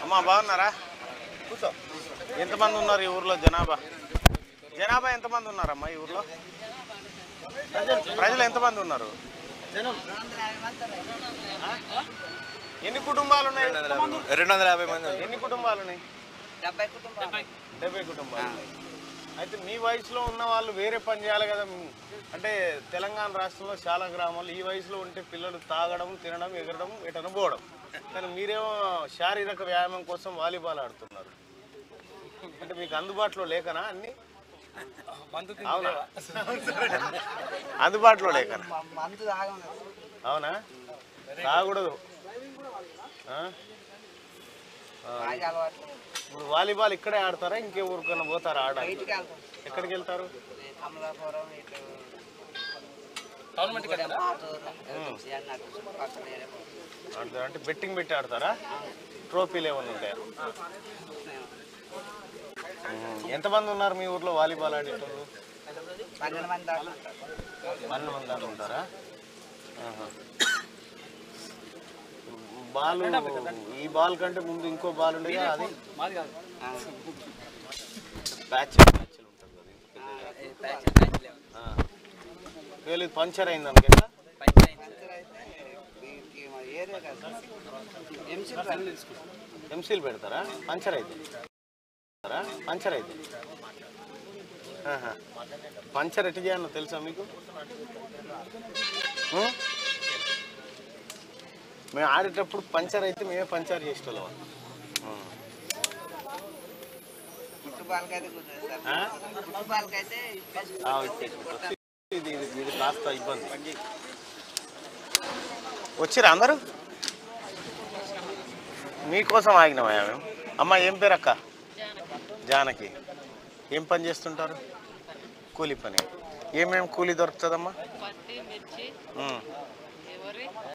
అమ్మా బాగున్నారా కూర్చో ఎంతమంది ఉన్నారు ఈ ఊర్లో జనాభా జనాభా ఎంతమంది ఉన్నారమ్మా ఈ ఊర్లో ప్రజలు ప్రజలు ఎంతమంది ఉన్నారు ఆ? ఎన్ని కుటుంబాలు ఉన్నాయి రెండు వందల యాభై మంది ఎన్ని కుటుంబాలు ఉన్నాయి డెబ్బై కుటుంబాలు డెబ్బై కుటుంబాలు అయితే మీ వయసులో ఉన్న వాళ్ళు వేరే పని చేయాలి కదా అంటే తెలంగాణ రాష్ట్రంలో చాలా గ్రామాలు ఈ వయసులో ఉంటే పిల్లలు తాగడం తినడం ఎగరడం ఎటను పోవడం కానీ మీరేమో శారీరక వ్యాయామం కోసం వాలీబాల్ ఆడుతున్నారు అంటే మీకు అందుబాటులో లేకనా అన్ని అవునా అందుబాటులో లేకనా మ- మందు తాగం కదా. అవునా తాగకూడదు ఆ? బాగా అలవాటు ఇప్పుడు వాలీబాల్ ఇక్కడే ఆడతారా ఇంకే ఊరికన్నా పోతారా ఆడడానికి బయటికి వెళ్తాం ఎక్కడికి వెళ్తారు ఈ కమలాపురం ఇటు గూడెం పాతూరు, ఎల్సి అన్నట్టు చుట్టుపక్కల ఏరియా పోతాం. ఆడతారు అంటే బెట్టింగ్ పెట్టి ఆడతారా ట్రోఫీలు ఏమైనా ఉంటాయా ఉమ్. ఎంతమంది ఉన్నారు మీ ఊర్లో వాలీబాల్ ఆడేటోళ్ళు పన్నెండు మంది దాకా ఉంటారు. పన్నెండు మంది దాకా ఉంటారా ఆహా. బాల్ ఈ బాల్ కంటే ముందు ఇంకో బాల్ ఉండేగా అది ఆ, ప్యాచ్ ప్యాచ్లు ఉంటుంది కదా ఇంత పెద్దగా. ఈ ప్యాచ్ ప్యాచ్ లేవు. ఆ. ఒకవేళ ఇది పంచర్ అయింది అనుకో ఎట్లా పంచర్ అయితే వీటికి మా ఏరియా కదా ఎంసీ ఎంసీలు పెడతారా పంచర్ అయితే పెడతారా? పంచర్ అయితే ఆహా. పంచర్ ఎట్లా చేయాలో తెలుసా మీకు ఉం? మేము ఆడేటప్పుడు పంచర్ అయితే మేమే పంచర్ చేసేవాళ్ళం ఉం. ఫుట్బాల్కి అయితే కుదరదు సార్ ఆ? ఫుట్బాల్కి అయితే ఇప్పేసి ఆ, ఇచ్చేసి. ఇది ఇది ఇది కాస్త ఇబ్బంది వచ్చిరా అందరూ మీకోసం ఆగినామా మేము అమ్మ ఏం పేరు అక్క జానకి ఏం పని చేస్తుంటారు కూలి పని ఏమేమి కూలి దొరుకుతుందమ్మా పత్తి మిర్చి ఉం. ఎవరి